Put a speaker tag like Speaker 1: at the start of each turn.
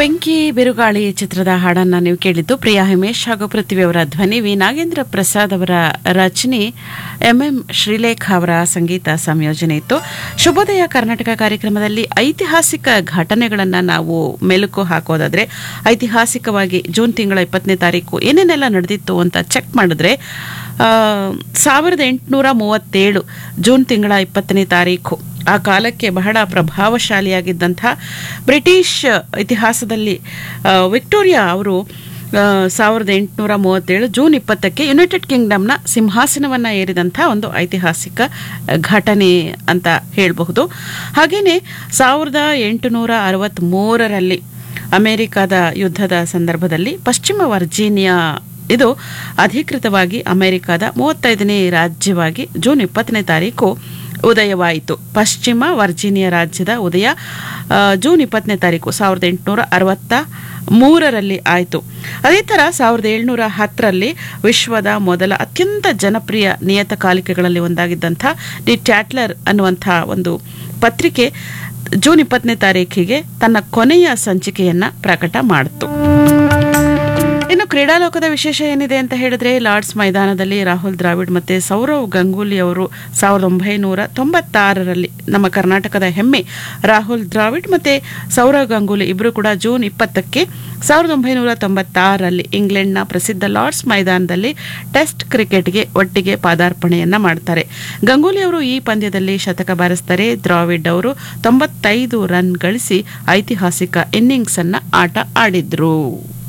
Speaker 1: ಬೆಂಕಿ ಬಿರುಗಾಳಿ ಚಿತ್ರದ ಹಾಡನ್ನ ನೀವು ಕೇಳಿದ್ದು ಪ್ರಿಯಾ ಹಿಮೇಶ್ ಹಾಗೂ ಪೃಥ್ವಿ ಅವರ ಧ್ವನಿ ವಿ ನಾಗೇಂದ್ರ ಪ್ರಸಾದ್ ಅವರ ರಚನೆ ಎಂಎಂ ಶ್ರೀಲೇಖ ಅವರ ಸಂಗೀತ ಸಂಯೋಜನೆ ಇತ್ತು ಶುಭೋದಯ ಕರ್ನಾಟಕ ಕಾರ್ಯಕ್ರಮದಲ್ಲಿ ಐತಿಹಾಸಿಕ ಘಟನೆಗಳನ್ನು ನಾವು ಮೆಲುಕು ಹಾಕೋದಾದ್ರೆ ಐತಿಹಾಸಿಕವಾಗಿ ಜೂನ್ ತಿಂಗಳ ಇಪ್ಪತ್ತನೇ ತಾರೀಕು ಏನೇನೆಲ್ಲ ನಡೆದಿತ್ತು ಅಂತ ಚೆಕ್ ಮಾಡಿದ್ರೆ ಆ, ಸಾವಿರದ ಎಂಟುನೂರ ಮೂವತ್ತೇಳು ಜೂನ್ ತಿಂಗಳ ಇಪ್ಪತ್ತನೇ ತಾರೀಕು ಆ ಕಾಲಕ್ಕೆ ಬಹಳ ಪ್ರಭಾವಶಾಲಿಯಾಗಿದ್ದಂಥ ಬ್ರಿಟಿಷ್ ಇತಿಹಾಸದಲ್ಲಿ ಆ, ವಿಕ್ಟೋರಿಯಾ ಅವರು ಆ, ಸಾವಿರದ ಎಂಟುನೂರ ಮೂವತ್ತೇಳು ಜೂನ್ ಇಪ್ಪತ್ತಕ್ಕೆ ಯುನೈಟೆಡ್ ಕಿಂಗ್ಡಮ್ನ ಸಿಂಹಾಸನವನ್ನು ಏರಿದಂಥ ಒಂದು ಐತಿಹಾಸಿಕ ಘಟನೆ ಅಂತ ಹೇಳಬಹುದು ಹಾಗೆಯೇ ಸಾವಿರದ ಎಂಟುನೂರ ಅರವತ್ತ್ಮೂರರಲ್ಲಿ ಅಮೆರಿಕದ ಯುದ್ಧದ ಸಂದರ್ಭದಲ್ಲಿ ಪಶ್ಚಿಮ ವರ್ಜೀನಿಯಾ ಇದು ಅಧಿಕೃತವಾಗಿ ಅಮೆರಿಕದ ಮೂವತ್ತೈದನೇ ರಾಜ್ಯವಾಗಿ ಜೂನ್ ಇಪ್ಪತ್ತನೇ ತಾರೀಕು ಉದಯವಾಯಿತು ಪಶ್ಚಿಮ ವರ್ಜೀನಿಯಾ ರಾಜ್ಯದ ಉದಯ ಆ, ಜೂನ್ ಇಪ್ಪತ್ತನೇ ತಾರೀಕು ಸಾವಿರದ ಎಂಟುನೂರ ಅರವತ್ತ ಮೂರರಲ್ಲಿ ಆಯಿತು ಅದೇ ಥರ ಸಾವಿರದ ಏಳ್ನೂರ ಹತ್ತರಲ್ಲಿ ವಿಶ್ವದ ಮೊದಲ ಅತ್ಯಂತ ಜನಪ್ರಿಯ ನಿಯತಕಾಲಿಕೆಗಳಲ್ಲಿ ಒಂದಾಗಿದ್ದಂಥ ದಿ ಟ್ಯಾಟ್ಲರ್ ಅನ್ನುವಂಥ ಒಂದು ಪತ್ರಿಕೆ ಜೂನ್ ಇಪ್ಪತ್ತನೇ ತಾರೀಕಿಗೆ ತನ್ನ ಕೊನೆಯ ಸಂಚಿಕೆಯನ್ನ ಪ್ರಕಟ ಮಾಡಿತು ಇನ್ನು ಕ್ರೀಡಾಲೋಕದ ವಿಶೇಷ ಏನಿದೆ ಅಂತ ಹೇಳಿದ್ರೆ ಲಾರ್ಡ್ಸ್ ಮೈದಾನದಲ್ಲಿ ರಾಹುಲ್ ದ್ರಾವಿಡ್ ಮತ್ತೆ ಸೌರವ್ ಗಂಗೂಲಿ ಅವರು ಸಾವಿರದ ಒಂಬೈನೂರ ತೊಂಬತ್ತಾರರಲ್ಲಿ ನಮ್ಮ ಕರ್ನಾಟಕದ ಹೆಮ್ಮೆ ರಾಹುಲ್ ದ್ರಾವಿಡ್ ಮತ್ತೆ ಸೌರವ್ ಗಂಗೂಲಿ ಇಬ್ಬರು ಕೂಡ ಜೂನ್ ಇಪ್ಪತ್ತಕ್ಕೆ ಸಾವಿರದ ಒಂಬೈನೂರ ತೊಂಬತ್ತಾರರಲ್ಲಿ ಇಂಗ್ಲೆಂಡ್ನ ಪ್ರಸಿದ್ಧ ಲಾರ್ಡ್ಸ್ ಮೈದಾನದಲ್ಲಿ ಟೆಸ್ಟ್ ಕ್ರಿಕೆಟ್ಗೆ ಒಟ್ಟಿಗೆ ಪಾದಾರ್ಪಣೆಯನ್ನ ಮಾಡ್ತಾರೆ ಗಂಗೂಲಿ ಅವರು ಈ ಪಂದ್ಯದಲ್ಲಿ ಶತಕ ಬಾರಿಸ್ತಾರೆ ದ್ರಾವಿಡ್ ಅವರು ತೊಂಬತ್ತೈದು ರನ್ ಗಳಿಸಿ ಐತಿಹಾಸಿಕ ಇನ್ನಿಂಗ್ಸ್ ಅನ್ನ ಆಟ ಆಡಿದ್ರು